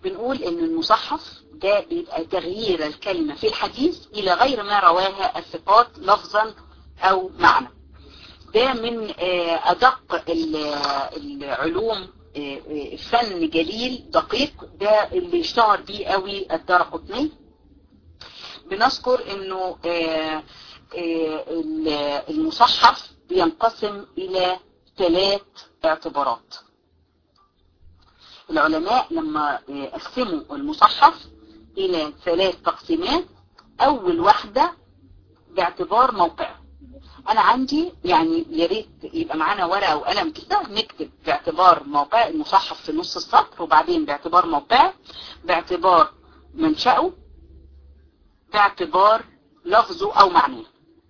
بنقول ان المصحف ده بيبقى تغيير الكلمة في الحديث الى غير ما رواها الثقات لفظا او معنى ده من ادق العلوم فن جليل دقيق ده اللي اشتهر بيه قوي الدار قطني بنذكر انه المصحف بينقسم الى ثلاث اعتبارات العلماء لما قسموا المصحف الى ثلاث تقسيمات اول واحدة باعتبار موقعه انا عندي يعني يا ريت يبقى معانا ورقه وقلم كده نكتب باعتبار موقع المصحف في نص السطر وبعدين باعتبار موقعه باعتبار منشأه باعتبار لفظه او معناه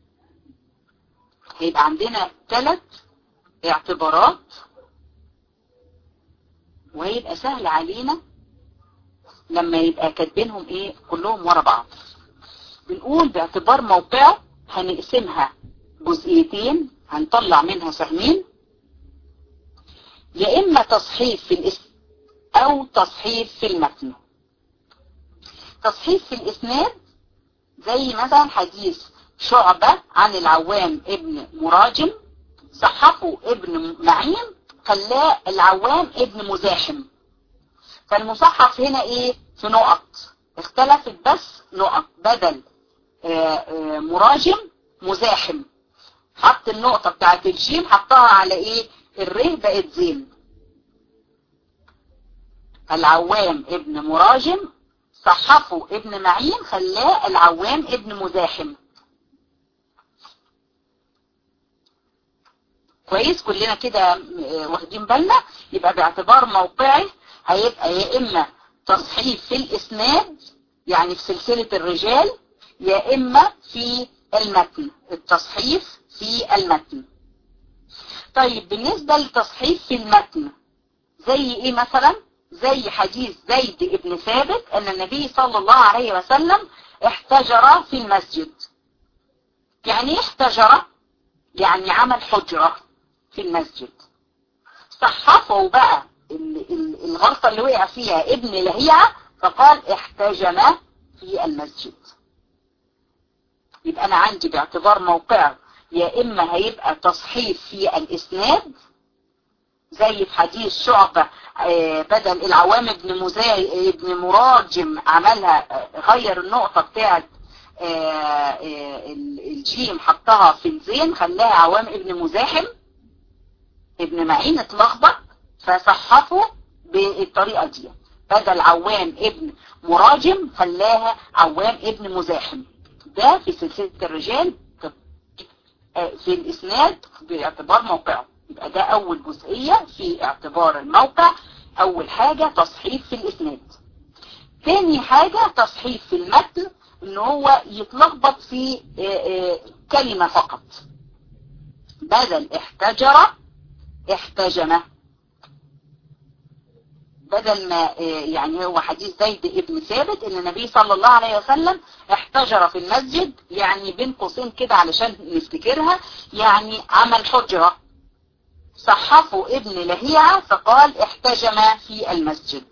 هيبقى عندنا ثلاث اعتبارات وهيبقى سهل علينا لما يبقى كاتبينهم ايه كلهم ورا بعض بنقول باعتبار موقعه هنقسمها جزئيتين هنطلع منها سهمين يا اما تصحيف في الاسم او تصحيف في المتن تصحيف في الاسناد زي مثلا حديث شعبة عن العوام ابن مراجم صحفه ابن معين خلاه العوام ابن مزاحم فالمصحف هنا ايه في نقط اختلفت بس نقط بدل آآ آآ مراجم مزاحم حط النقطة بتاعت الجيم حطها على ايه الره بقت زين العوام ابن مراجم صحفه ابن معين خلاه العوام ابن مزاحم كويس كلنا كده واخدين بالنا يبقى باعتبار موقعه هيبقى يا اما تصحيف في الاسناد يعني في سلسلة الرجال يا اما في المتن التصحيف في المتن طيب بالنسبة للتصحيف في المتن زي ايه مثلا زي حديث زيد ابن ثابت ان النبي صلى الله عليه وسلم احتجر في المسجد يعني ايه احتجر يعني عمل حجرة في المسجد صحفوا بقى الغلطة اللي وقع فيها ابن لهيعة فقال احتجم في المسجد يبقى انا عندي باعتبار موقعه يا اما هيبقى تصحيف في الاسناد زي في حديث شعبة بدل العوام ابن مزاي ابن مراجم عملها غير النقطة بتاعت الجيم حطها في الزين خلاها عوام ابن مزاحم ابن معين اتلخبط فصحفه بالطريقة دي بدل عوام ابن مراجم خلاها عوام ابن مزاحم ده في سلسلة الرجال في الاسناد باعتبار موقعه يبقى ده اول جزئية في اعتبار الموقع اول حاجة تصحيف في الاسناد تاني حاجة تصحيف في المتن ان هو يتلخبط في كلمة فقط بدل احتجر احتجم بدل ما يعني هو حديث زيد ابن ثابت ان النبي صلى الله عليه وسلم احتجر في المسجد يعني بين قوسين كده علشان نفتكرها يعني عمل حجرة صحفه ابن لهيعة فقال احتجم في المسجد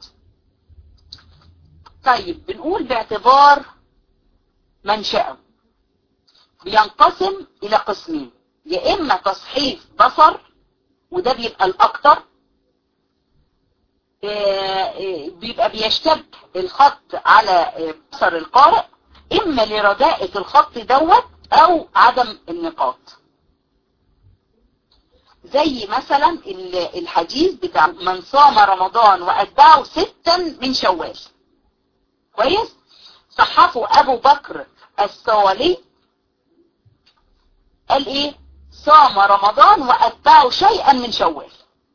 طيب بنقول باعتبار منشأه بينقسم الى قسمين يا اما تصحيف بصر وده بيبقى الاكتر بيبقى بيشتد الخط على بصر القارئ اما لرداءة الخط دوت او عدم النقاط زي مثلا الحديث بتاع من صام رمضان واتبعه ستا من شوال كويس صحفه ابو بكر الصوالي قال ايه صام رمضان واتبعه شيئا من شوال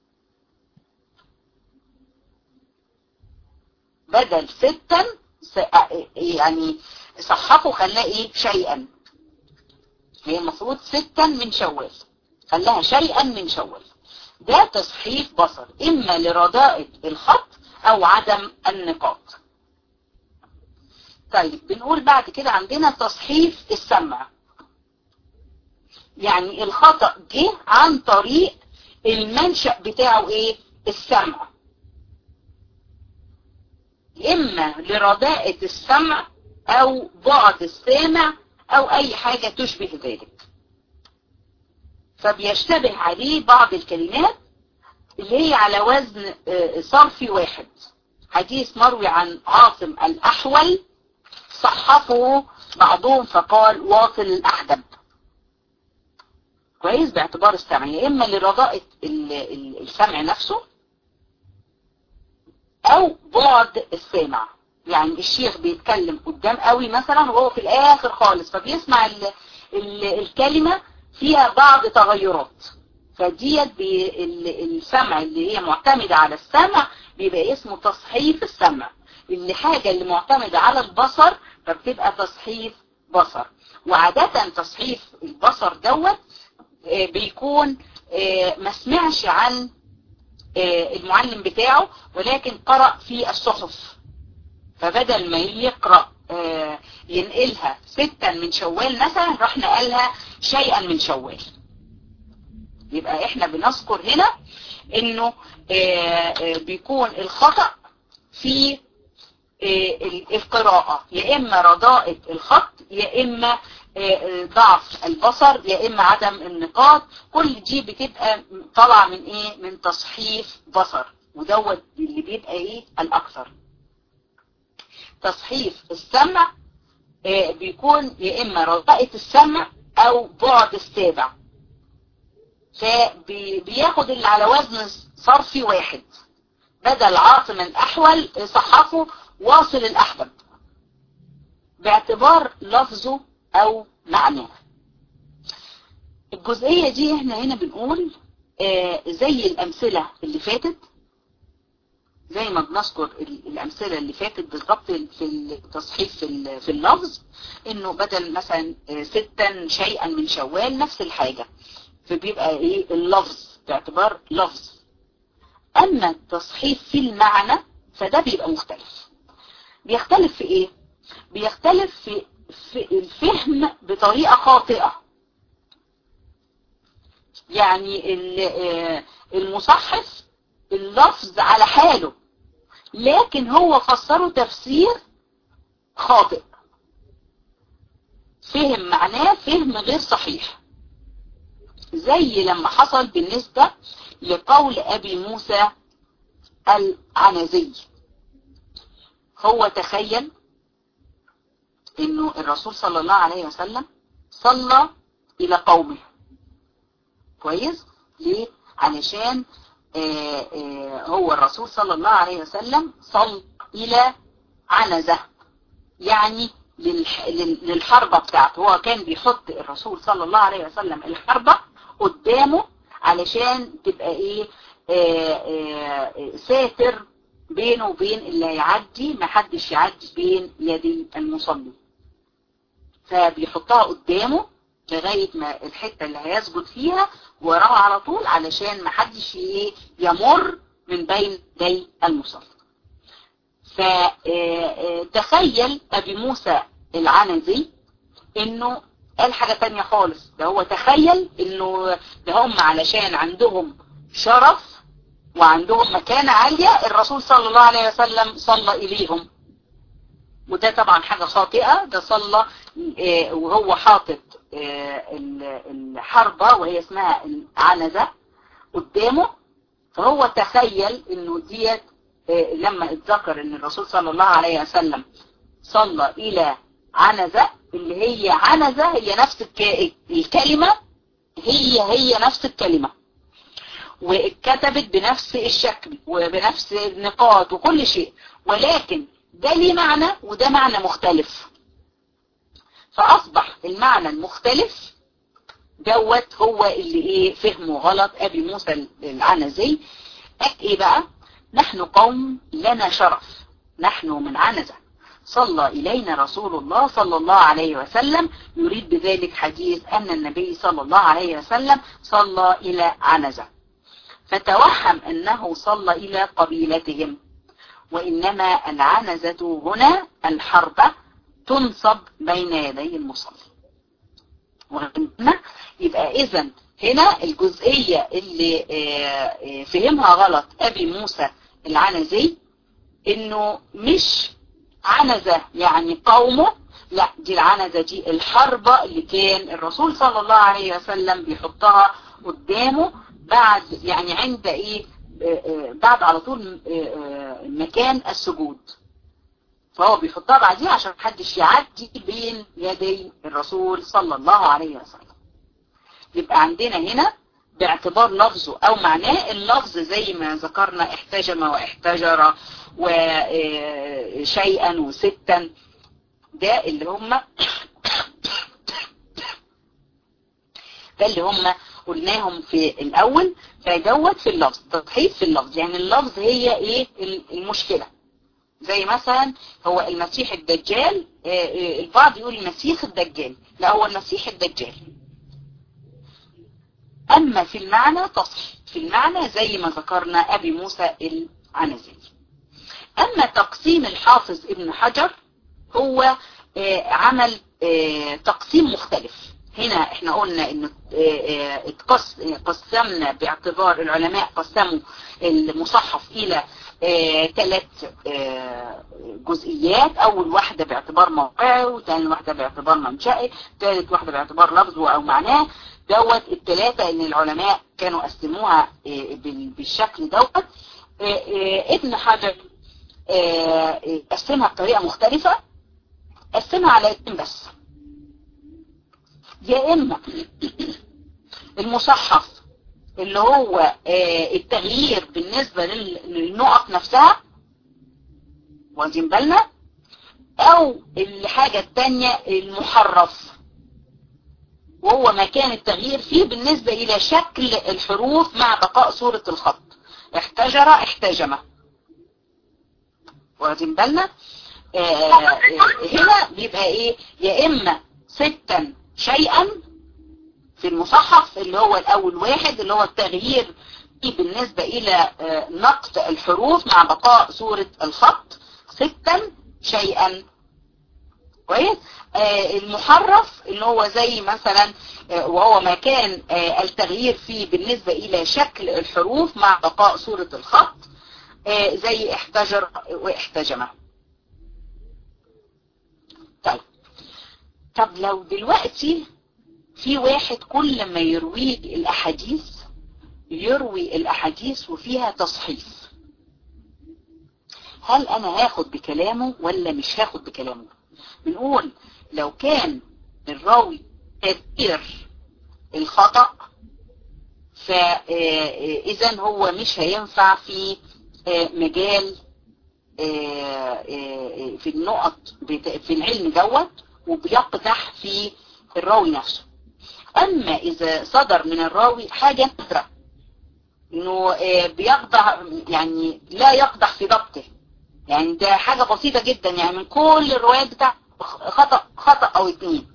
بدل ستا يعني صحفه خلاه ايه شيئا هي المفروض ستا من شوال خلاها شيئا من شوال ده تصحيف بصر اما لرداءة الخط او عدم النقاط طيب بنقول بعد كده عندنا تصحيف السمع يعني الخطأ جه عن طريق المنشأ بتاعه ايه السمع اما لرداءة السمع او بعد السامع او اي حاجة تشبه ذلك فبيشتبه عليه بعض الكلمات اللي هي على وزن صرفي واحد حديث مروي عن عاصم الأحول صحفه بعضهم فقال واصل الأحدب كويس باعتبار السمع يا إما لرضاءة السمع نفسه أو بعد السامع يعني الشيخ بيتكلم قدام قوي مثلا وهو في الآخر خالص فبيسمع ال ال الكلمة فيها بعض تغيرات فديت السمع اللي هي معتمدة على السمع بيبقى اسمه تصحيف السمع اللي حاجة اللي معتمدة على البصر فبتبقى تصحيف بصر وعادة تصحيف البصر دوت بيكون ما سمعش عن المعلم بتاعه ولكن قرأ في الصحف فبدل ما يقرأ ينقلها ستا من شوال مثلا راح نقلها شيئا من شوال يبقى احنا بنذكر هنا انه بيكون الخطأ في القراءة يا اما رضاءة الخط يا اما ضعف البصر يا اما عدم النقاط كل دي بتبقى طالعه من ايه من تصحيف بصر ودوت اللي بيبقى ايه الاكثر تصحيف السمع بيكون يا اما رضاءة السمع او بعد السابع فبياخد اللي على وزن صرفي واحد بدل عاصم الأحول صحفه واصل الأحبب باعتبار لفظه أو معناه الجزئية دي احنا هنا بنقول آه زي الأمثلة اللي فاتت زي ما بنذكر الأمثلة اللي فاتت بالضبط في التصحيف في, في اللفظ انه بدل مثلا ستا شيئا من شوال نفس الحاجة فبيبقى ايه اللفظ باعتبار لفظ اما التصحيف في المعنى فده بيبقى مختلف بيختلف في ايه بيختلف في, في الفهم بطريقة خاطئة يعني المصحف اللفظ على حاله لكن هو فسره تفسير خاطئ فهم معناه فهم غير صحيح زي لما حصل بالنسبة لقول أبي موسى العنزي هو تخيل انه الرسول صلى الله عليه وسلم صلى الى قومه كويس ليه علشان آآ آآ هو الرسول صلى الله عليه وسلم صل الى عنزة يعني للحربة بتاعته هو كان بيحط الرسول صلى الله عليه وسلم الحربة قدامه علشان تبقى ايه آآ ساتر بينه وبين اللي هيعدي ما حدش يعدي بين يدي المصلي فبيحطها قدامه لغاية ما الحتة اللي هيسجد فيها وراه على طول علشان ما حدش ايه يمر من بين يدي المصلي فتخيل ابي موسى العنزي انه قال حاجة تانية خالص ده هو تخيل انه ده هم علشان عندهم شرف وعندهم مكانة عالية الرسول صلى الله عليه وسلم صلى اليهم وده طبعا حاجة خاطئة ده صلى وهو حاطط الحربة وهي اسمها العنزة قدامه فهو تخيل انه ديت لما اتذكر ان الرسول صلى الله عليه وسلم صلى الى عنزة اللي هي عنزة هي نفس الكلمة هي هي نفس الكلمة واتكتبت بنفس الشكل وبنفس النقاط وكل شيء ولكن ده ليه معنى وده معنى مختلف فأصبح المعنى المختلف دوت هو اللي ايه فهمه غلط ابي موسى العنزي قال ايه بقى نحن قوم لنا شرف نحن من عنزة صلى إلينا رسول الله صلى الله عليه وسلم يريد بذلك حديث أن النبي صلى الله عليه وسلم صلى إلى عنزة فتوهم أنه صلى إلى قبيلتهم وإنما العنزة هنا الحربة تنصب بين يدي المصلي وهنا يبقى إذن هنا الجزئية اللي فهمها غلط أبي موسى العنزي انه مش عنزة يعني قومه لا دي العنزة دي الحربة اللي كان الرسول صلى الله عليه وسلم بيحطها قدامه بعد يعني عند ايه بعد على طول مكان السجود فهو بيحطها بعديها عشان محدش يعدي بين يدي الرسول صلى الله عليه وسلم يبقى عندنا هنا باعتبار لفظه او معناه اللفظ زي ما ذكرنا احتجم واحتجر وشيئا وستا ده اللي هم ده اللي هم قلناهم في الاول فدوت في اللفظ تضحيف في اللفظ يعني اللفظ هي ايه المشكلة زي مثلا هو المسيح الدجال البعض يقول المسيح الدجال لا هو المسيح الدجال اما في المعنى تصحيح في المعنى زي ما ذكرنا ابي موسى العنزي اما تقسيم الحافظ ابن حجر هو عمل تقسيم مختلف هنا احنا قلنا ان قسمنا باعتبار العلماء قسموا المصحف الى ثلاث جزئيات اول واحدة باعتبار موقعه وثاني واحدة باعتبار منشأه ثالث واحدة باعتبار لفظه او معناه دوت الثلاثة ان العلماء كانوا قسموها بالشكل دوت ابن حجر قسمها بطريقة مختلفة قسمها على اتنين بس يا اما المصحف اللي هو التغيير بالنسبة للنقط نفسها واخدين بالنا او الحاجة التانية المحرف وهو مكان التغيير فيه بالنسبة الى شكل الحروف مع بقاء صورة الخط احتجر احتجم واخدين بالنا هنا بيبقى ايه يا اما ستا شيئا في المصحف اللي هو الاول واحد اللي هو التغيير بالنسبة الى نقط الحروف مع بقاء صورة الخط ستا شيئا كويس المحرف اللي هو زي مثلا وهو مكان التغيير فيه بالنسبة الى شكل الحروف مع بقاء صورة الخط زي احتجر واحتجم طيب طب لو دلوقتي في واحد كل ما يروي الاحاديث يروي الاحاديث وفيها تصحيف هل انا هاخد بكلامه ولا مش هاخد بكلامه بنقول لو كان الراوي كثير الخطأ فاذا هو مش هينفع في مجال في النقط في العلم دوت وبيقدح في الراوي نفسه اما اذا صدر من الراوي حاجة نادرة انه بيقدح يعني لا يقدح في ضبطه يعني ده حاجة بسيطة جدا يعني من كل الروايات بتاع خطأ خطأ او اتنين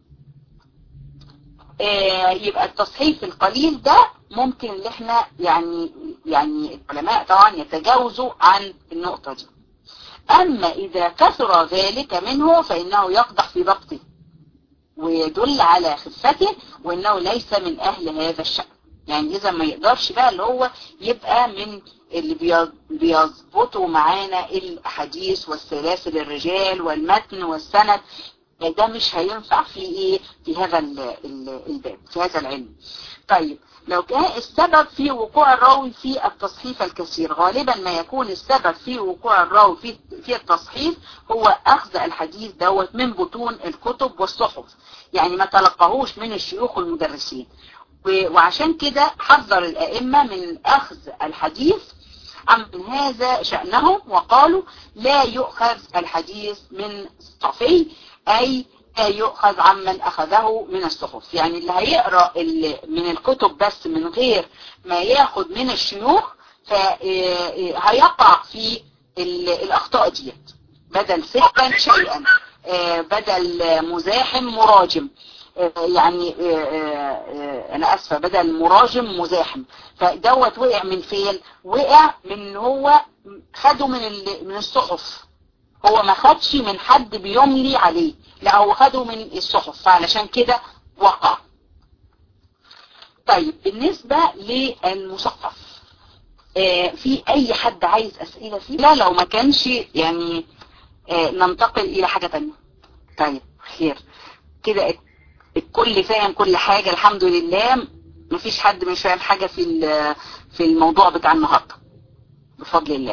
يبقى التصحيح القليل ده ممكن ان احنا يعني يعني العلماء طبعا يتجاوزوا عن النقطة دي اما اذا كثر ذلك منه فانه يقدح في ضبطه ويدل على خفته وانه ليس من اهل هذا الشأن يعني اذا ما يقدرش بقى اللي هو يبقى من اللي بيظبطوا معانا الاحاديث والسلاسل الرجال والمتن والسند ده مش هينفع في ايه في هذا الباب في هذا العلم طيب لو كان السبب في وقوع الراوي في التصحيف الكثير غالبا ما يكون السبب في وقوع الراوي في, في التصحيف هو اخذ الحديث دوت من بطون الكتب والصحف يعني ما تلقاهوش من الشيوخ والمدرسين وعشان كده حذر الائمة من اخذ الحديث عن هذا شأنهم وقالوا لا يؤخذ الحديث من صحفي اي لا يؤخذ عمن اخذه من الصحف يعني اللي هيقرأ اللي من الكتب بس من غير ما ياخد من الشيوخ فهيقع في الاخطاء ديت بدل ستا شيئا بدل مزاحم مراجم يعني انا اسفة بدل مراجم مزاحم فدوت وقع من فين وقع من هو خده من من الصحف هو ما خدش من حد بيملي عليه لا هو خده من الصحف فعلشان كده وقع طيب بالنسبة للمصحف آه في اي حد عايز اسئلة فيه لا لو ما كانش يعني آه ننتقل الى حاجة تانية طيب خير كده الكل فاهم كل حاجة الحمد لله مفيش حد مش فاهم حاجة في في الموضوع بتاع النهاردة بفضل الله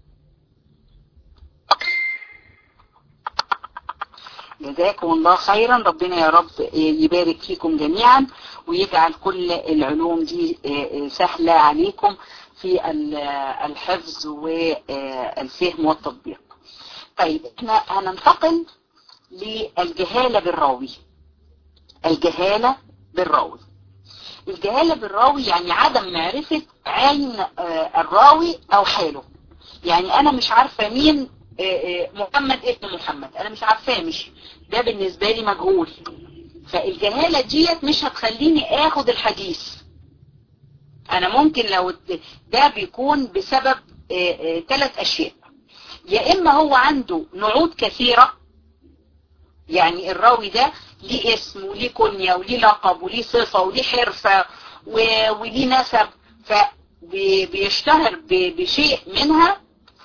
جزاكم الله خيرا ربنا يا رب يبارك فيكم جميعا ويجعل كل العلوم دي سهلة عليكم في الحفظ والفهم والتطبيق طيب احنا هننتقل للجهالة بالراوي الجهالة بالراوي الجهالة بالراوي يعني عدم معرفة عين الراوي او حاله يعني انا مش عارفة مين محمد ابن محمد انا مش عارفاه مش ده بالنسبة لي مجهول فالجهالة ديت مش هتخليني اخد الحديث انا ممكن لو ده بيكون بسبب ثلاث اشياء يا اما هو عنده نعود كثيرة يعني الراوي ده ليه اسم وليه كنية وليه لقب وليه صفة وليه حرفة وليه نسب فبيشتهر بشيء منها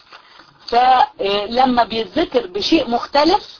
فلما بيتذكر بشيء مختلف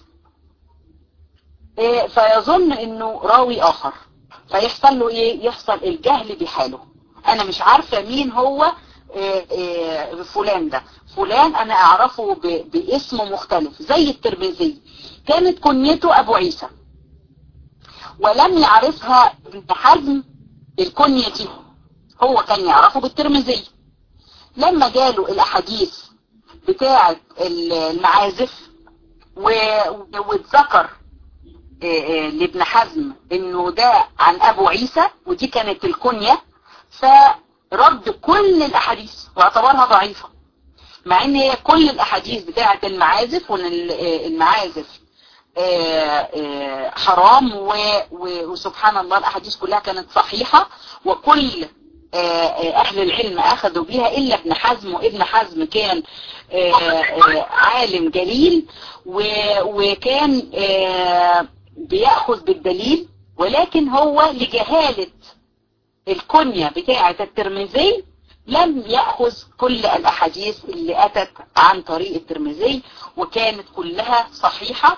فيظن انه راوي اخر فيحصل له ايه يحصل الجهل بحاله انا مش عارفة مين هو فلان ده فلان انا اعرفه باسم مختلف زي الترمذي كانت كنيته ابو عيسى ولم يعرفها ابن حزم الكنية دي هو كان يعرفه بالترمذي لما جاله الاحاديث بتاعة المعازف واتذكر لابن حزم انه ده عن ابو عيسى ودي كانت الكنية فرد كل الاحاديث واعتبرها ضعيفة مع ان هي كل الاحاديث بتاعة المعازف وان المعازف حرام وسبحان الله الاحاديث كلها كانت صحيحة وكل اهل العلم اخذوا بيها الا ابن حزم وابن حزم كان عالم جليل وكان بيأخذ بالدليل ولكن هو لجهالة الكنية بتاعة الترمذي لم يأخذ كل الأحاديث اللي أتت عن طريق الترمذي وكانت كلها صحيحة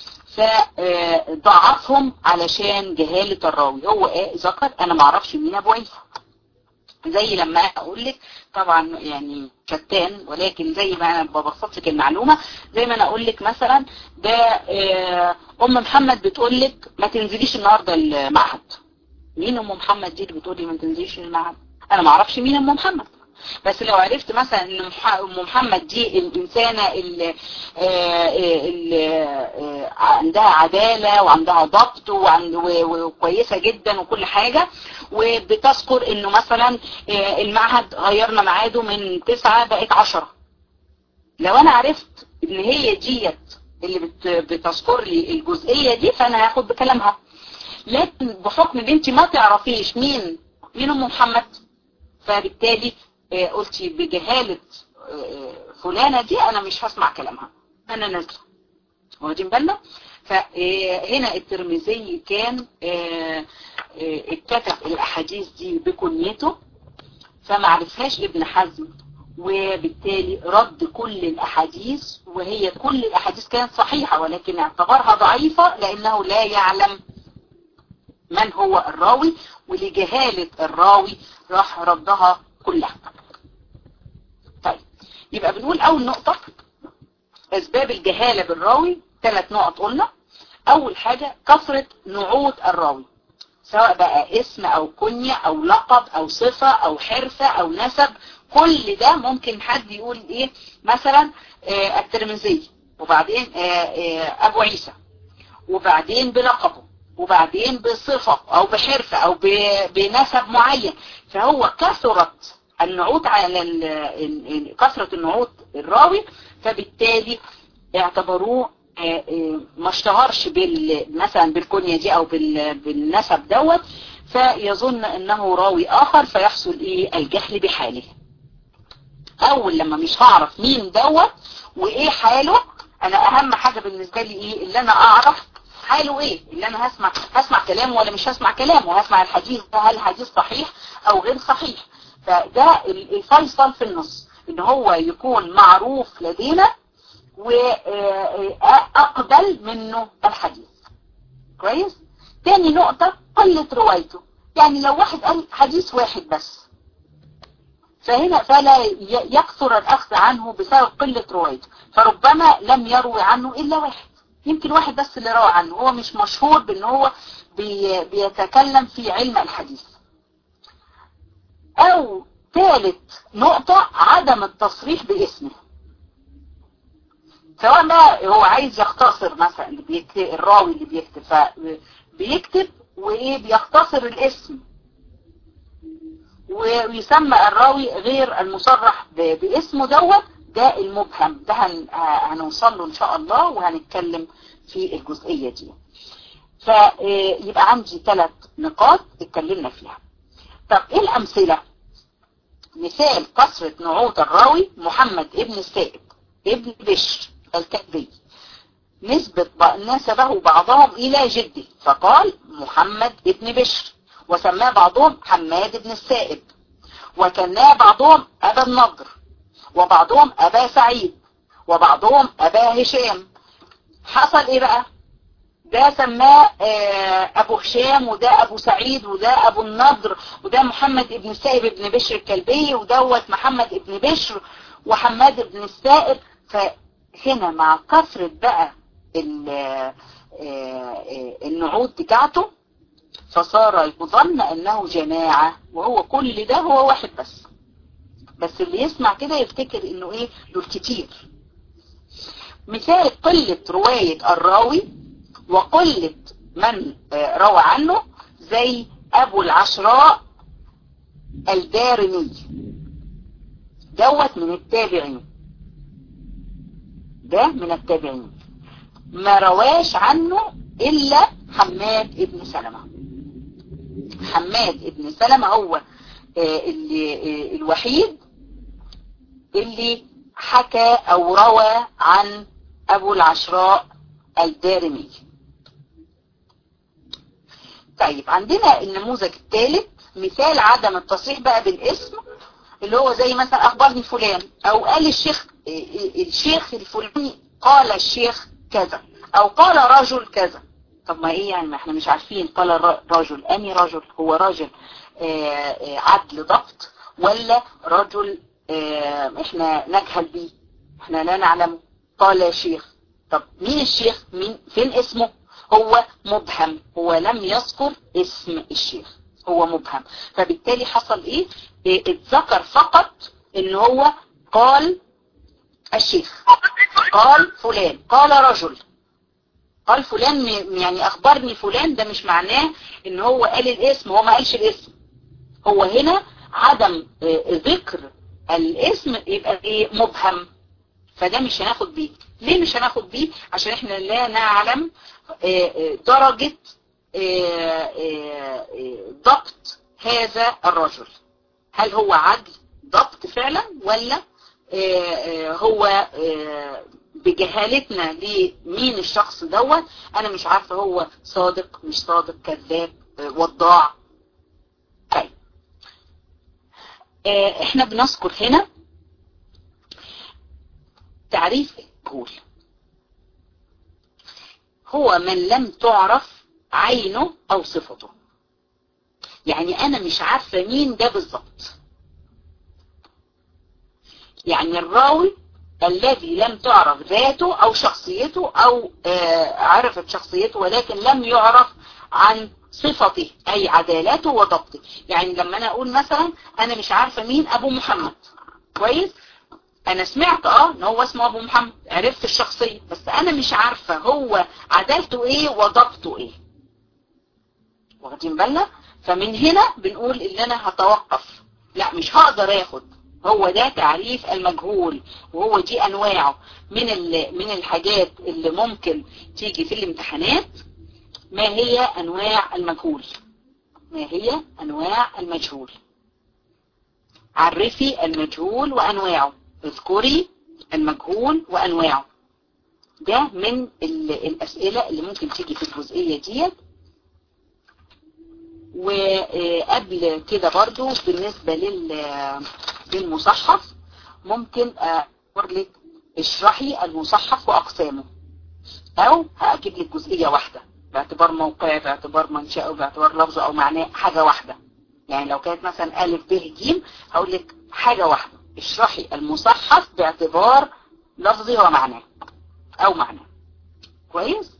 فضعفهم علشان جهالة الراوي هو ايه ذكر انا معرفش مين ابو عيسى زي لما اقول لك طبعا يعني شتان ولكن زي ما انا ببسط لك المعلومة زي ما انا اقول لك مثلا ده ام محمد بتقول لك ما تنزليش النهاردة المعهد مين ام محمد دي اللي بتقول لي ما تنزليش المعهد انا ما اعرفش مين ام محمد بس لو عرفت مثلا ان ام محمد دي الانسانة اللي, اللي عندها عدالة وعندها ضبط وكويسة جدا وكل حاجة وبتذكر انه مثلا المعهد غيرنا ميعاده من تسعة بقت عشرة لو انا عرفت ان هي ديت اللي بتذكر لي الجزئية دي فانا هاخد بكلامها لكن بحكم ان انت ما تعرفيش مين مين ام محمد فبالتالي قلتي بجهالة فلانة دي انا مش هسمع كلامها انا نازله واخدين بالنا فهنا الترمذي كان اتكتب الاحاديث دي بكنيته فما عرفهاش ابن حزم وبالتالي رد كل الاحاديث وهي كل الاحاديث كانت صحيحة ولكن اعتبرها ضعيفة لانه لا يعلم من هو الراوي ولجهالة الراوي راح ردها كلها طيب يبقى بنقول اول نقطة اسباب الجهالة بالراوي ثلاث نقط قلنا اول حاجة كثرة نعوت الراوي سواء بقى اسم او كنية او لقب او صفة او حرفة او نسب كل ده ممكن حد يقول ايه مثلا آه الترمذي وبعدين آه آه ابو عيسى وبعدين بلقبه وبعدين بصفة او بحرفة او بنسب معين فهو كثرت النعوت على كثرة النعوت الراوي فبالتالي اعتبروه ما اشتهرش بال مثلا بالكنية دي او بالنسب دوت فيظن انه راوي اخر فيحصل ايه الجهل بحاله اول لما مش هعرف مين دوت وايه حاله انا اهم حاجة بالنسبة لي ايه اللي انا اعرف حاله ايه اللي انا هسمع هسمع كلامه ولا مش هسمع كلامه هسمع الحديث ده هل الحديث صحيح او غير صحيح فده الفيصل في النص ان هو يكون معروف لدينا واقبل منه الحديث كويس تاني نقطة قلة روايته يعني لو واحد قال حديث واحد بس فهنا فلا يكثر الأخذ عنه بسبب قلة روايته فربما لم يروي عنه إلا واحد يمكن واحد بس اللي روى عنه هو مش مشهور بأنه هو بي بيتكلم في علم الحديث أو ثالث نقطة عدم التصريح باسمه سواء بقى هو عايز يختصر مثلا اللي بيكتب الراوي اللي بيكتب بيكتب وايه بيختصر الاسم ويسمى الراوي غير المصرح باسمه دوت ده المبهم ده هنوصل له ان شاء الله وهنتكلم في الجزئية دي فيبقى عندي ثلاث نقاط اتكلمنا فيها طب ايه الامثلة مثال كثرة نعوت الراوي محمد ابن السائب ابن بشر الكتبي نسبة نسبه بعضهم إلى جده فقال محمد ابن بشر وسماه بعضهم حماد بن السائب وكناه بعضهم أبا النضر وبعضهم أبا سعيد وبعضهم أبا هشام حصل إيه بقى ده سماه أبو هشام وده أبو سعيد وده أبو النضر وده محمد ابن السائب ابن بشر الكلبي ودوت محمد ابن بشر وحماد ابن السائب فهنا مع كثرة بقى النعود بتاعته فصار يظن انه جماعة وهو كل ده هو واحد بس بس اللي يسمع كده يفتكر انه ايه دول كتير مثال قلة رواية الراوي وقلة من روى عنه زي ابو العشراء الدارمي دوت من التابعين ده من التابعين ما رواش عنه إلا حماد ابن سلمة حماد ابن سلمة هو اللي الوحيد اللي حكى أو روى عن أبو العشراء الدارمي طيب عندنا النموذج الثالث مثال عدم التصريح بقى بالاسم اللي هو زي مثلا أخبرني فلان أو قال الشيخ الشيخ الفلاني قال الشيخ كذا او قال رجل كذا طب ما ايه يعني ما احنا مش عارفين قال رجل اني رجل هو راجل عدل ضبط ولا رجل احنا نجهل بيه احنا لا نعلم قال شيخ طب مين الشيخ مين فين اسمه هو مبهم هو لم يذكر اسم الشيخ هو مبهم فبالتالي حصل ايه اتذكر فقط ان هو قال الشيخ قال فلان قال رجل قال فلان يعني اخبرني فلان ده مش معناه ان هو قال الاسم هو ما قالش الاسم هو هنا عدم ذكر الاسم يبقى ايه مبهم فده مش هناخد بيه ليه مش هناخد بيه عشان احنا لا نعلم درجة ضبط هذا الرجل هل هو عدل ضبط فعلا ولا هو بجهالتنا لمين الشخص دوت انا مش عارفه هو صادق مش صادق كذاب وضاع طيب احنا بنذكر هنا تعريف المجهول هو من لم تعرف عينه او صفته يعني انا مش عارفه مين ده بالظبط يعني الراوي الذي لم تعرف ذاته او شخصيته او آه عرفت شخصيته ولكن لم يعرف عن صفته اي عدالته وضبطه يعني لما انا اقول مثلا انا مش عارفة مين ابو محمد كويس انا سمعت اه ان هو اسمه ابو محمد عرفت الشخصية بس انا مش عارفة هو عدالته ايه وضبطه ايه واخدين بالنا فمن هنا بنقول ان انا هتوقف لا مش هقدر اخد هو ده تعريف المجهول وهو دي انواعه من من الحاجات اللي ممكن تيجي في الامتحانات ما هي انواع المجهول ما هي انواع المجهول عرفي المجهول وانواعه اذكري المجهول وانواعه ده من الاسئلة اللي ممكن تيجي في الجزئية ديت وقبل كده برضو بالنسبة للمصحف ممكن اقول لك اشرحي المصحف واقسامه او هاجيب لك جزئية واحدة باعتبار موقع باعتبار منشأه باعتبار لفظه او معناه حاجة واحدة يعني لو كانت مثلا ألف ب ج هقول لك حاجة واحدة اشرحي المصحف باعتبار لفظه ومعناه او معناه كويس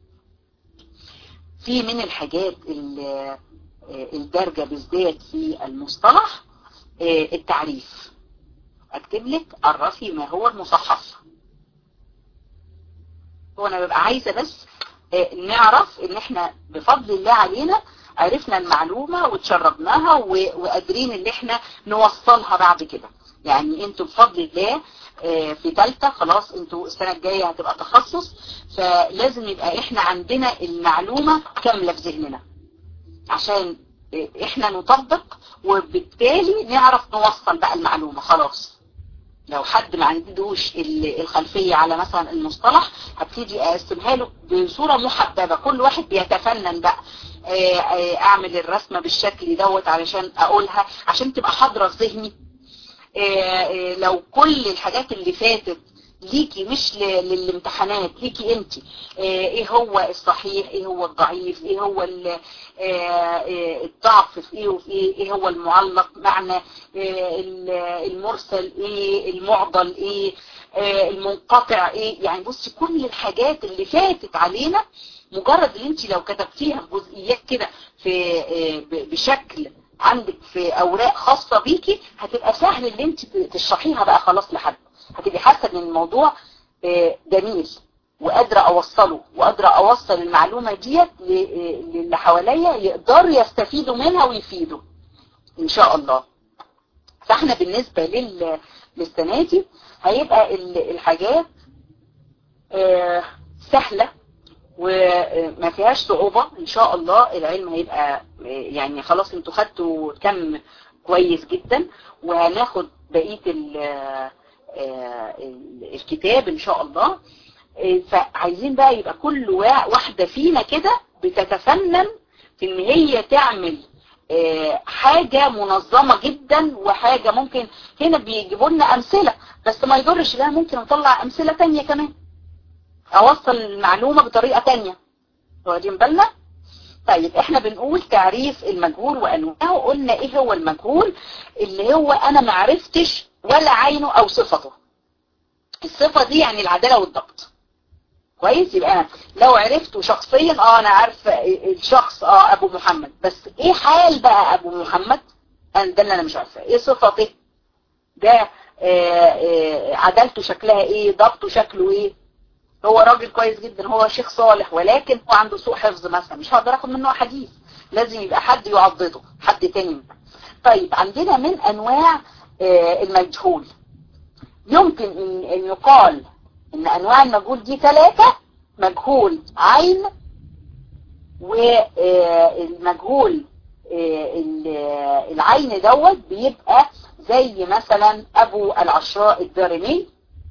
في من الحاجات الدارجة بالذات في المصطلح التعريف اكتب لك عرفي ما هو المصحف هو انا ببقى عايزة بس نعرف ان احنا بفضل الله علينا عرفنا المعلومة وتشربناها وقادرين ان احنا نوصلها بعد كده يعني انتوا بفضل الله في ثالثه خلاص انتوا السنة الجاية هتبقى تخصص فلازم يبقى احنا عندنا المعلومة كاملة في ذهننا عشان احنا نطبق وبالتالي نعرف نوصل بقى المعلومة خلاص لو حد ما عندوش الخلفية على مثلا المصطلح هبتدي اقسمها له بصورة محببة كل واحد بيتفنن بقى اعمل الرسمة بالشكل دوت علشان اقولها عشان تبقى حاضرة في ذهني لو كل الحاجات اللي فاتت ليكي مش للامتحانات ليكي انت ايه هو الصحيح ايه هو الضعيف ايه هو الضعف في ايه وفي ايه ايه هو المعلق معنى المرسل ايه المعضل ايه المنقطع ايه يعني بصي كل الحاجات اللي فاتت علينا مجرد ان انت لو كتبتيها بجزئيات كده في بشكل عندك في اوراق خاصة بيكي هتبقى سهل ان انت تشرحيها بقى خلاص لحد هتبقي حاسة ان الموضوع جميل وقادرة اوصله وقادرة اوصل المعلومة ديت للي حواليا يقدروا يستفيدوا منها ويفيدوا ان شاء الله فاحنا بالنسبة لل للسنة دي هيبقى الحاجات سهلة وما فيهاش صعوبة ان شاء الله العلم هيبقى يعني خلاص انتوا خدتوا كم كويس جدا وهناخد بقية الكتاب ان شاء الله فعايزين بقى يبقى كل واحدة فينا كده بتتفنن في ان هي تعمل حاجة منظمة جدا وحاجة ممكن هنا بيجيبوا لنا امثلة بس ما يضرش لا ممكن نطلع امثلة تانية كمان اوصل المعلومة بطريقة تانية واخدين بالنا طيب احنا بنقول تعريف المجهول وانواعه قلنا ايه هو المجهول اللي هو انا معرفتش ولا عينه او صفته الصفة دي يعني العدالة والضبط كويس يبقى انا لو عرفته شخصيا اه انا عارف الشخص اه ابو محمد بس ايه حال بقى ابو محمد انا ده اللي انا مش عارفه ايه صفته ده آه آه عدالته شكلها ايه ضبطه شكله ايه هو راجل كويس جدا هو شيخ صالح ولكن هو عنده سوء حفظ مثلا مش هقدر اخد منه حديث لازم يبقى حد يعضده حد تاني طيب عندنا من انواع آه المجهول يمكن ان, إن يقال ان انواع المجهول دي ثلاثة مجهول عين والمجهول العين دوت بيبقى زي مثلا ابو العشراء الدارمي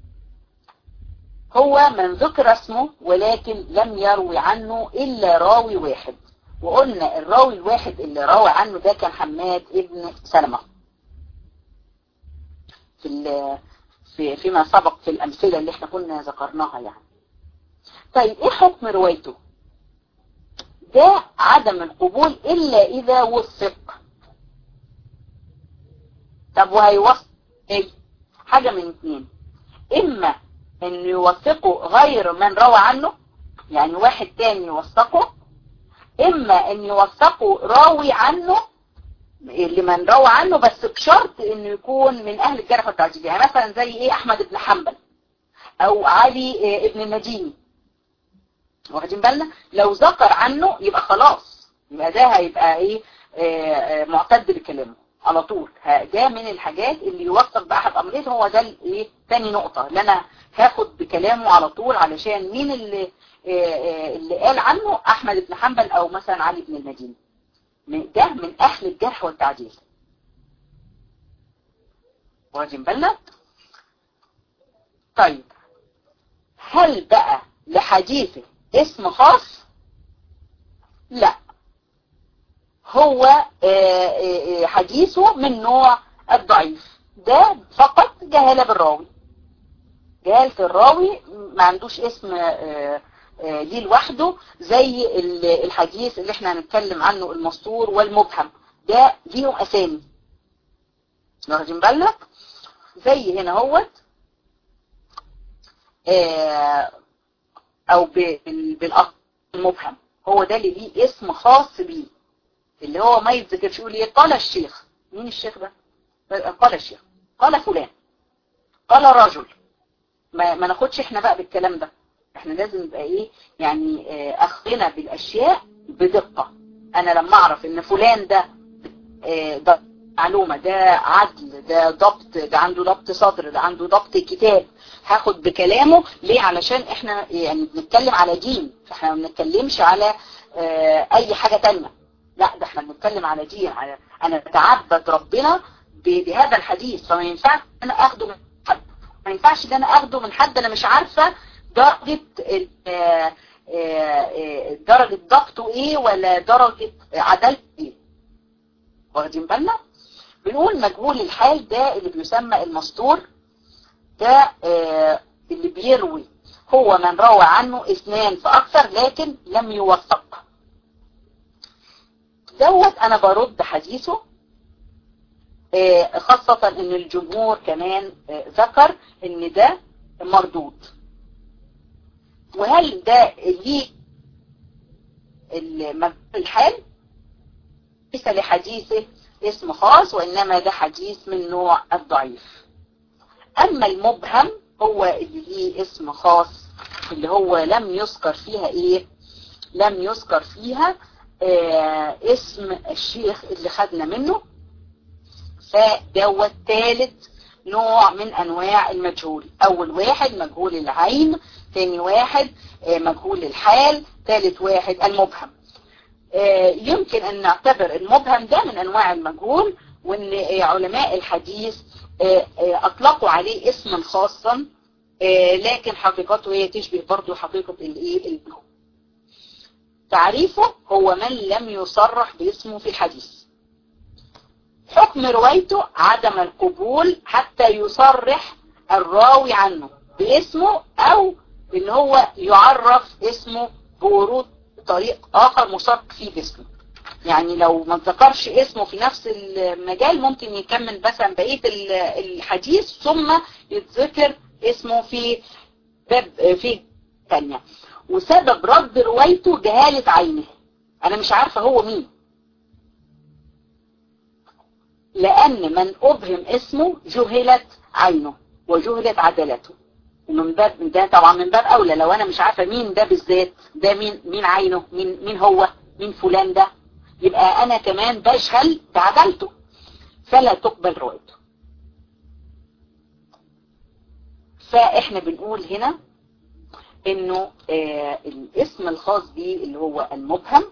هو من ذكر اسمه ولكن لم يروي عنه الا راوي واحد وقلنا الراوي الواحد اللي روى عنه ده كان حماد ابن سلمة في في فيما سبق في الامثله اللي احنا كنا ذكرناها يعني طيب ايه حكم روايته ده عدم القبول الا اذا وثق طب وهيوثق ايه حاجه من اتنين اما انه يوثقه غير من روى عنه يعني واحد تاني يوثقه اما ان يوثقه راوي عنه لمن روى عنه بس بشرط انه يكون من اهل الجرح والتعديل يعني مثلا زي ايه احمد بن حنبل او علي ابن المديني واخدين بالنا لو ذكر عنه يبقى خلاص يبقى ده هيبقى ايه آه معتد بكلامه على طول ده من الحاجات اللي يوثق باحد امرين هو ده الايه تاني نقطة اللي انا هاخد بكلامه على طول علشان مين اللي آه اللي قال عنه احمد بن حنبل او مثلا علي بن المديني ده من اهل الجرح والتعديل واخدين بالنا طيب هل بقى لحديثه اسم خاص لا هو حديثه من نوع الضعيف ده فقط جهالة بالراوي جهالة الراوي ما عندوش اسم ليه لوحده زي الحديث اللي احنا هنتكلم عنه المسطور والمبهم ده ليهم اسامي واخدين بالك زي هنا هوت او بالاخر المبهم هو ده اللي ليه اسم خاص بيه اللي هو ما يتذكرش يقول ايه قال الشيخ مين الشيخ ده قال الشيخ قال فلان قال رجل ما, ما ناخدش احنا بقى بالكلام ده احنا لازم نبقى ايه يعني اه اخذنا بالاشياء بدقة انا لما اعرف ان فلان ده اه ده معلومة ده عدل ده ضبط ده عنده ضبط صدر ده عنده ضبط كتاب هاخد بكلامه ليه علشان احنا يعني بنتكلم على دين فاحنا ما بنتكلمش على اه اي حاجة تانية لا ده احنا بنتكلم على دين على انا بتعبد ربنا بهذا الحديث فما ينفعش انا اخده من حد ما ينفعش ده انا اخده من حد انا مش عارفة درجة درجة ضبطه ايه ولا درجة عدالته ايه واخدين بالنا بنقول مجهول الحال ده اللي بيسمى المسطور ده اللي بيروي هو من روى عنه اثنان فاكثر لكن لم يوثق دوت انا برد حديثه خاصة ان الجمهور كمان ذكر ان ده مردود وهل ده ليه الحال ليس لحديثه اسم خاص وإنما ده حديث من نوع الضعيف أما المبهم هو اللي ليه اسم خاص اللي هو لم يذكر فيها إيه لم يذكر فيها آه اسم الشيخ اللي خدنا منه فدوت ثالث نوع من أنواع المجهول أول واحد مجهول العين ثاني واحد آه مجهول الحال ثالث واحد المبهم يمكن ان نعتبر المبهم ده من انواع المجهول وان علماء الحديث اطلقوا عليه اسما خاصا لكن حقيقته هي تشبه برضو حقيقة الايه المجهول تعريفه هو من لم يصرح باسمه في الحديث حكم روايته عدم القبول حتى يصرح الراوي عنه باسمه او ان هو يعرف اسمه بورود طريق اخر مصرح فيه باسمه يعني لو ما ذكرش اسمه في نفس المجال ممكن يكمل مثلا بقية الحديث ثم يتذكر اسمه في باب في ثانية وسبب رد روايته جهالة عينه انا مش عارفة هو مين لان من ابهم اسمه جهلت عينه وجهلت عدالته ومن باب ده طبعا من باب اولى لو انا مش عارفه مين ده بالذات ده مين مين عينه مين مين هو مين فلان ده يبقى انا كمان بشغل بعدلته فلا تقبل روايته فاحنا بنقول هنا انه آه الاسم الخاص به اللي هو المبهم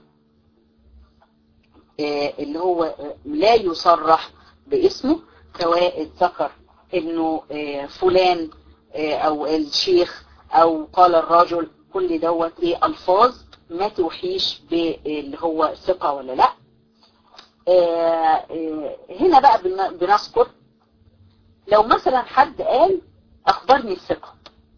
آه اللي هو آه لا يصرح باسمه سواء ذكر انه آه فلان او الشيخ او قال الرجل كل دوت ايه الفاظ ما توحيش باللي هو ثقة ولا لا آآ آآ هنا بقى بنذكر لو مثلا حد قال اخبرني الثقة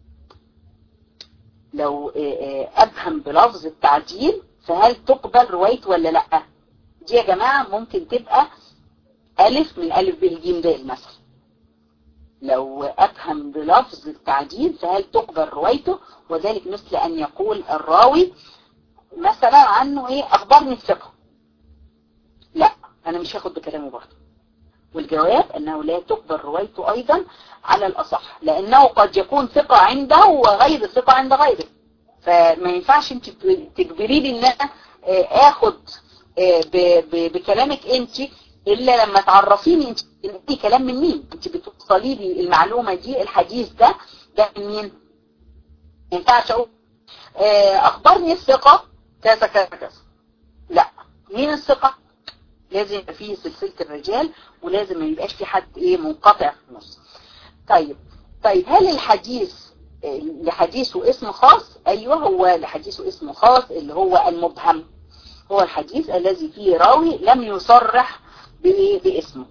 لو آآ ابهم بلفظ التعديل فهل تقبل روايته ولا لا دي يا جماعة ممكن تبقى الف من الف ب ج د مثلا لو أفهم بلفظ التعديل فهل تقبل روايته وذلك مثل أن يقول الراوي مثلا عنه إيه أخبرني الثقة لا أنا مش هاخد بكلامه برضه والجواب أنه لا تقبل روايته أيضا على الأصح لأنه قد يكون ثقة عنده وغير ثقة عند غيره فما ينفعش انت تجبري لي ان انا اخد بكلامك انت الا لما تعرفيني انت انت كلام من مين انت بتوصلي لي المعلومة دي الحديث ده ده من مين ما ينفعش اقول اخبرني الثقة كذا كذا كذا لا مين الثقة لازم يبقى فيه سلسلة الرجال ولازم ما يبقاش في حد ايه منقطع في النص طيب طيب هل الحديث لحديثه اسم خاص ايوه هو لحديثه اسم خاص اللي هو المبهم هو الحديث الذي فيه راوي لم يصرح باسمه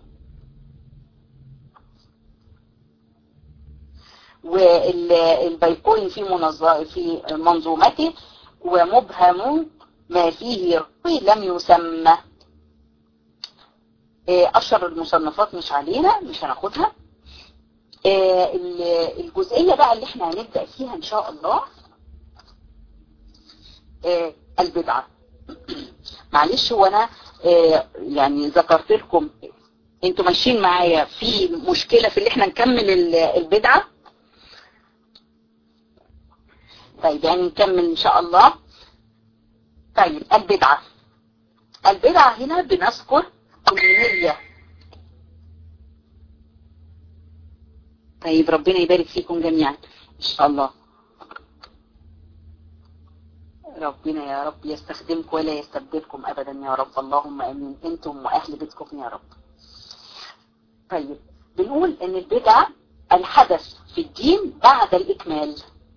والبيقوني في منظ... في منظومته ومبهم ما فيه راوي لم يسمى اشهر المصنفات مش علينا مش هناخدها الجزئية بقى اللي احنا هنبدأ فيها ان شاء الله البدعة معلش هو انا يعني ذكرت لكم انتوا ماشيين معايا في مشكلة في اللي احنا نكمل البدعة طيب يعني نكمل ان شاء الله طيب البدعة البدعة هنا بنذكر ان هي طيب ربنا يبارك فيكم جميعا ان شاء الله ربنا يا رب يستخدمكم ولا يستبدلكم ابدا يا رب اللهم امين انتم واهل بيتكم يا رب طيب بنقول ان البدعة الحدث في الدين بعد الاكمال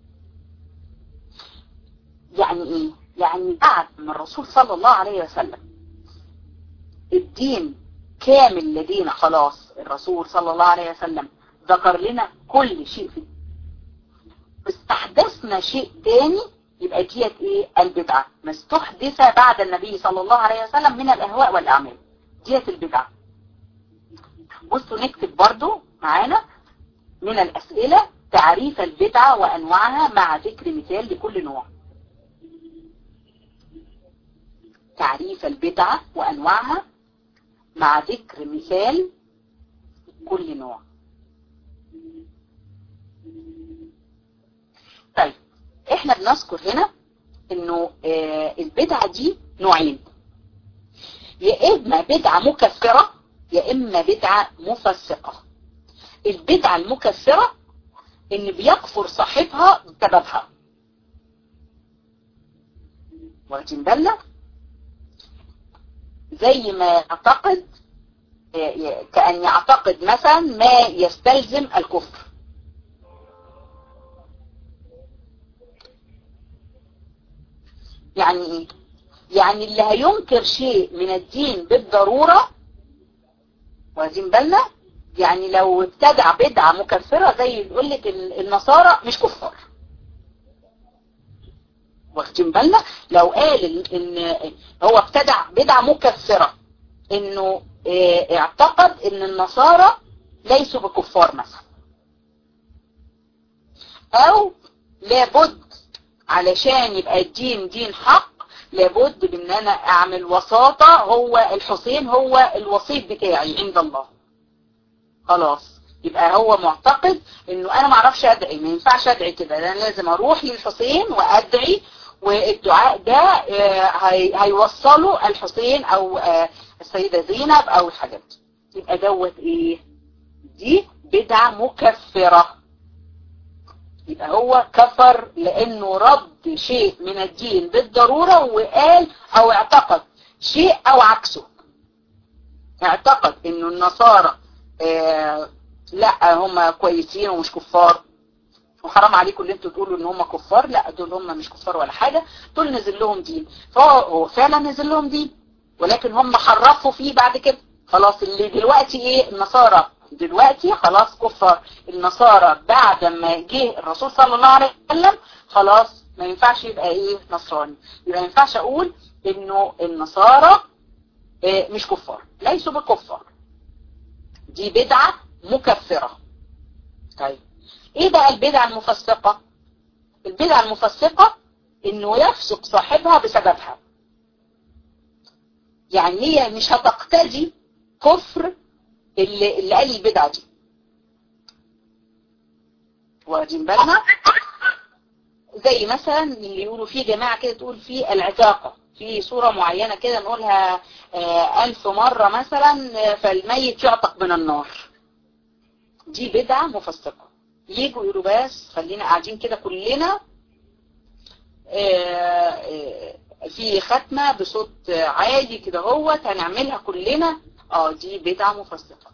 يعني ايه يعني بعد ما الرسول صلى الله عليه وسلم الدين كامل لدينا خلاص الرسول صلى الله عليه وسلم ذكر لنا كل شيء فيه استحدثنا شيء تاني يبقى ديت ايه البدعة ما استحدث بعد النبي صلى الله عليه وسلم من الاهواء والاعمال ديت البدعة بصوا نكتب برضو معانا من الاسئلة تعريف البدعة وانواعها مع ذكر مثال لكل نوع تعريف البدعة وانواعها مع ذكر مثال كل نوع طيب احنا بنذكر هنا انه آه البدعة دي نوعين يا اما بدعة مكفرة يا اما بدعة مفسقة البدعة المكفرة ان بيكفر صاحبها بسببها واخدين بالنا زي ما يعتقد كأن يعتقد مثلا ما يستلزم الكفر يعني ايه يعني اللي هينكر شيء من الدين بالضرورة واخدين بالنا يعني لو ابتدع بدعة مكفرة زي يقول لك النصارى مش كفار واخدين بالنا لو قال ان هو ابتدع بدعة مكفرة انه اه اعتقد ان النصارى ليسوا بكفار مثلا او لابد علشان يبقى الدين دين حق لابد من انا اعمل وساطة هو الحسين هو الوسيط بتاعي عند الله خلاص يبقى هو معتقد انه انا معرفش ادعي ما ينفعش ادعي كده انا لازم اروح للحسين وادعي والدعاء ده هيوصله الحسين او السيدة زينب او الحاجات دي يبقى دوت ايه دي بدعة مكفرة يبقى هو كفر لانه رد شيء من الدين بالضرورة وقال او اعتقد شيء او عكسه اعتقد انه النصارى آه لا هم كويسين ومش كفار وحرام عليكم اللي انتوا تقولوا ان هم كفار لا دول هم مش كفار ولا حاجة دول نزل لهم دين فهو فعلا نزل لهم دين ولكن هم حرفوا فيه بعد كده خلاص اللي دلوقتي ايه النصارى دلوقتي خلاص كفار النصارى بعد ما جه الرسول صلى الله عليه وسلم خلاص ما ينفعش يبقى ايه نصراني يبقى ما ينفعش اقول انه النصارى إيه مش كفار ليسوا بكفار دي بدعة مكفرة طيب ايه بقى البدعة المفسقة البدعة المفسقة انه يفسق صاحبها بسببها يعني هي مش هتقتدي كفر اللي, اللي قال البدعة دي واخدين بالنا زي مثلا اللي يقولوا فيه جماعة كده تقول فيه العتاقة في صورة معينة كده نقولها ألف مرة مثلا فالميت يعتق من النار دي بدعة مفسقة يجوا يقولوا بس خلينا قاعدين كده كلنا في ختمة بصوت عالي كده هوت هنعملها كلنا اه دي بدعة مفسقة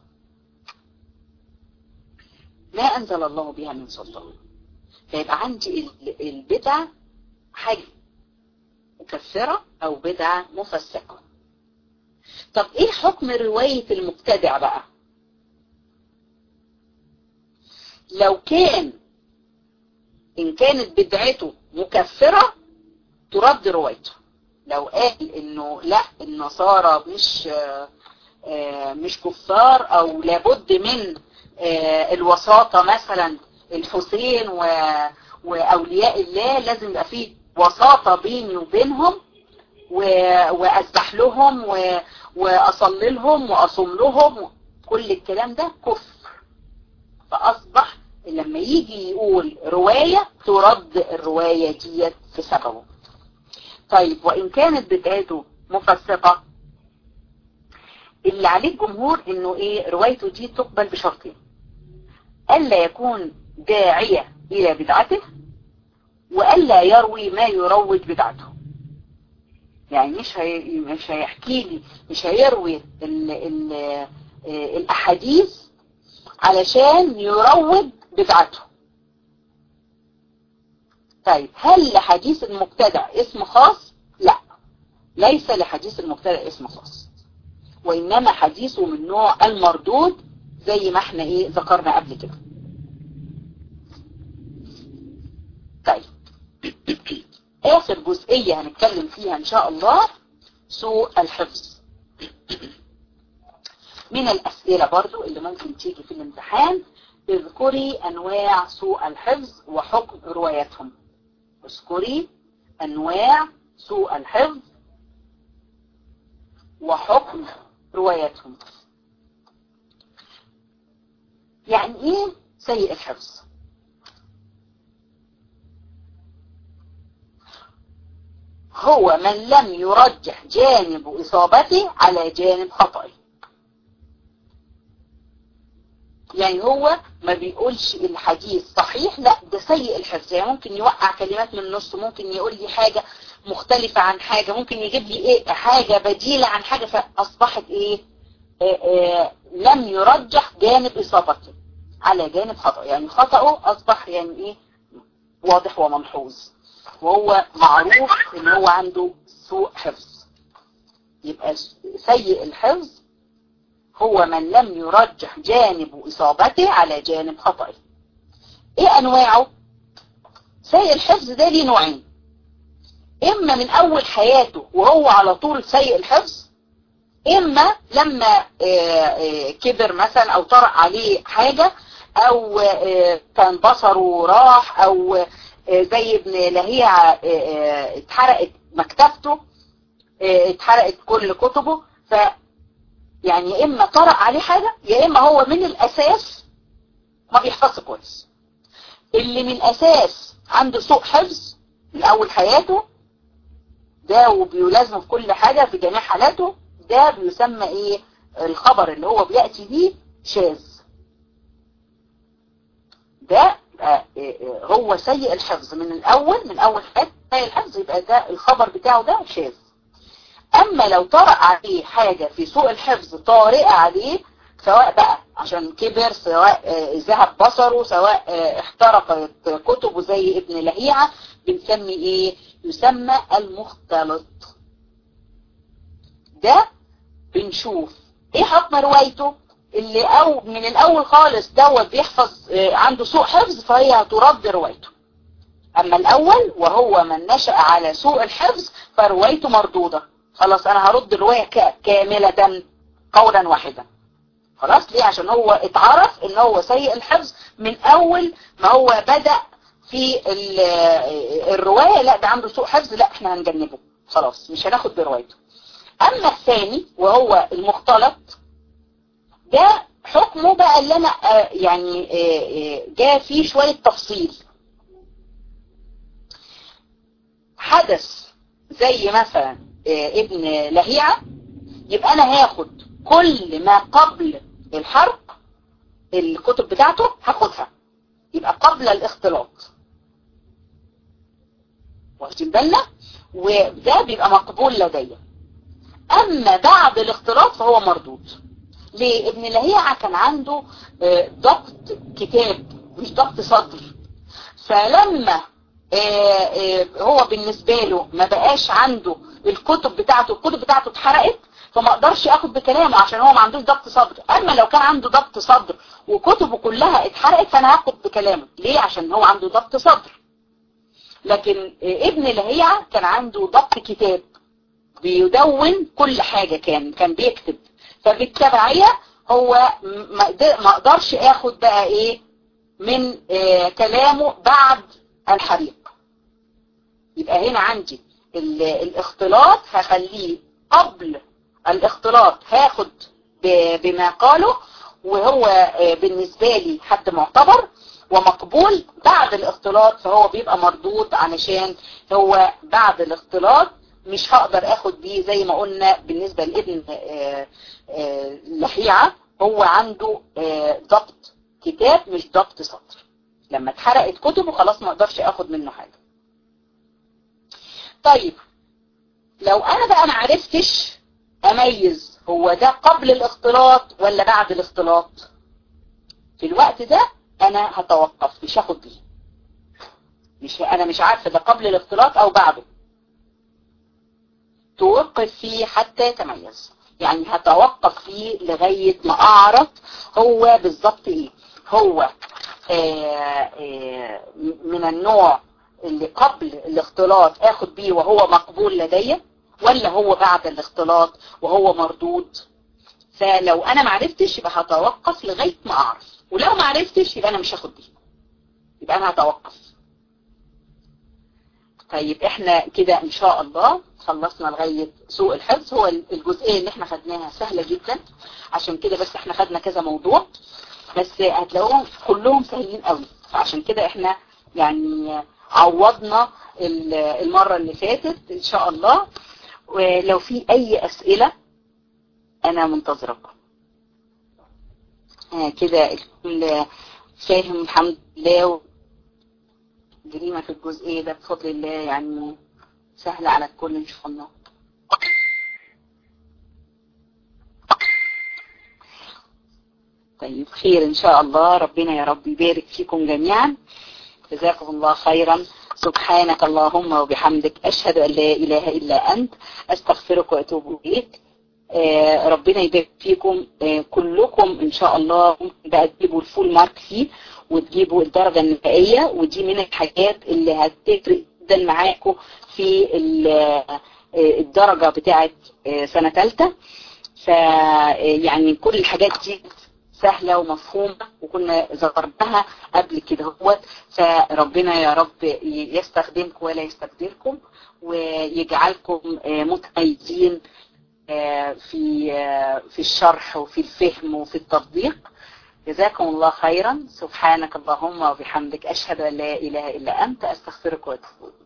ما انزل الله بها من سلطان فيبقى عندي البدعة حاجة مكفرة او بدعة مفسقة طب ايه حكم رواية المبتدع بقى لو كان ان كانت بدعته مكفرة ترد روايته لو قال انه لا النصارى مش مش كفار او لابد من الوساطة مثلا الحسين واولياء الله لازم يبقى فيه وساطة بيني وبينهم واذبح لهم واصلي لهم واصوم لهم كل الكلام ده كفر فاصبح لما يجي يقول رواية ترد الرواية ديت في سببه طيب وإن كانت بدايته مفسقة اللي عليه الجمهور انه ايه روايته دي تقبل بشرطين ألا يكون داعية إلى بدعته وألا يروي ما يروج بدعته يعني مش هي مش هيحكي لي مش هيروي ال ال الأحاديث علشان يروج بدعته طيب هل لحديث المبتدع اسم خاص لا ليس لحديث المبتدع اسم خاص وإنما حديثه من نوع المردود زي ما احنا ايه ذكرنا قبل كده طيب اخر جزئية هنتكلم فيها ان شاء الله سوء الحفظ من الاسئلة برضو اللي ممكن تيجي في الامتحان اذكري انواع سوء الحفظ وحكم روايتهم اذكري انواع سوء الحفظ وحكم روايتهم يعني ايه سيء الحفظ هو من لم يرجح جانب اصابته على جانب خطئه يعني هو ما بيقولش الحديث صحيح لا ده سيء الحفظ يعني ممكن يوقع كلمات من النص ممكن يقول لي حاجة مختلفة عن حاجة ممكن يجيب لي ايه حاجة بديلة عن حاجة فاصبحت ايه آآ آآ لم يرجح جانب اصابته على جانب خطأ يعني خطأه اصبح يعني ايه واضح وملحوظ وهو معروف ان هو عنده سوء حفظ يبقى سيء الحفظ هو من لم يرجح جانب إصابته على جانب خطئه ايه انواعه سيء الحفظ ده ليه نوعين اما من اول حياته وهو على طول سيء الحفظ اما لما كبر مثلا او طرأ عليه حاجة او كان بصره راح او زي ابن لهيعة اتحرقت مكتبته اتحرقت كل كتبه ف يعني يا اما طرأ عليه حاجة يا اما هو من الاساس ما بيحفظش كويس اللي من الاساس عنده سوء حفظ من اول حياته ده وبيلازمه في كل حاجة في جميع حالاته ده بيسمى ايه الخبر اللي هو بيأتي بيه شاذ ده هو سيء الحفظ من الاول من اول حياته سيء الحفظ يبقى ده الخبر بتاعه ده شاذ اما لو طرأ عليه حاجة في سوء الحفظ طارئة عليه سواء بقى عشان كبر سواء ذهب بصره سواء احترقت كتبه زي ابن لهيعة بنسمي ايه يسمى المختلط ده بنشوف ايه حكم روايته اللي او من الاول خالص دوت بيحفظ عنده سوء حفظ فهي هترد روايته اما الاول وهو من نشأ على سوء الحفظ فروايته مردودة خلاص انا هرد الرواية كاملة قولا واحدا خلاص ليه عشان هو اتعرف ان هو سيء الحفظ من اول ما هو بدأ في الرواية لا ده عنده سوء حفظ لا احنا هنجنبه خلاص مش هناخد بروايته اما الثاني وهو المختلط ده حكمه بقى اللي انا يعني جاء فيه شوية تفصيل حدث زي مثلا ابن لهيعة يبقى انا هاخد كل ما قبل الحرق الكتب بتاعته هاخدها يبقى قبل الاختلاط واخدين بالنا وده بيبقى مقبول لدي اما بعد الاختلاط فهو مردود ليه ابن لهيعة كان عنده ضبط كتاب مش ضبط صدر فلما هو بالنسبة له ما بقاش عنده الكتب بتاعته الكتب بتاعته اتحرقت فما اقدرش اخد بكلامه عشان هو ما عندوش ضبط صدر اما لو كان عنده ضبط صدر وكتبه كلها اتحرقت فانا هاخد بكلامه ليه عشان هو عنده ضبط صدر لكن ابن لهيعة كان عنده ضبط كتاب بيدون كل حاجة كان كان بيكتب فبالتبعية هو ما اقدرش اخد بقى ايه من اه كلامه بعد الحريق يبقى هنا عندي الاختلاط هخليه قبل الاختلاط هاخد بما قاله وهو اه بالنسبة لي حد معتبر ومقبول بعد الاختلاط فهو بيبقى مردود علشان هو بعد الاختلاط مش هقدر اخد بيه زي ما قلنا بالنسبة لابن اه لحيعة هو عنده ضبط كتاب مش ضبط سطر لما اتحرقت كتبه خلاص ما اقدرش اخد منه حاجة طيب لو انا بقى ما عرفتش اميز هو ده قبل الاختلاط ولا بعد الاختلاط في الوقت ده انا هتوقف مش هاخد بيه مش انا مش عارفه ده قبل الاختلاط او بعده توقف فيه حتى تميز يعني هتوقف فيه لغاية ما اعرف هو بالظبط ايه هو آآ آآ من النوع اللي قبل الاختلاط اخد بيه وهو مقبول لدي ولا هو بعد الاختلاط وهو مردود فلو انا معرفتش يبقى هتوقف لغاية ما اعرف ولو معرفتش يبقى انا مش هاخد بيه يبقى انا هتوقف طيب احنا كده ان شاء الله خلصنا لغاية سوء الحفظ هو الجزئية اللي احنا خدناها سهلة جدا عشان كده بس احنا خدنا كذا موضوع بس هتلاقوهم كلهم سهلين قوي فعشان كده احنا يعني عوضنا المرة اللي فاتت ان شاء الله ولو في اي اسئلة انا منتظركم آه كده الكل فاهم الحمد لله جريمة في الجزئية ده بفضل الله يعني سهلة على الكل ان شاء الله طيب خير ان شاء الله ربنا يا رب يبارك فيكم جميعا جزاكم الله خيرا سبحانك اللهم وبحمدك اشهد ان لا اله الا انت استغفرك واتوب اليك آه ربنا يبارك فيكم آه كلكم ان شاء الله ممكن بقى تجيبوا الفول مارك فيه وتجيبوا الدرجة النهائية ودي من الحاجات اللي هتفرق جدا معاكم في الدرجة بتاعت سنة ثالثة فيعني كل الحاجات دي سهلة ومفهومة وكنا ذكرناها قبل كده هو فربنا يا رب يستخدمكم ولا يستبدلكم ويجعلكم متميزين في في الشرح وفي الفهم وفي التطبيق جزاكم الله خيرا سبحانك اللهم وبحمدك أشهد أن لا إله إلا أنت أستغفرك وأتوب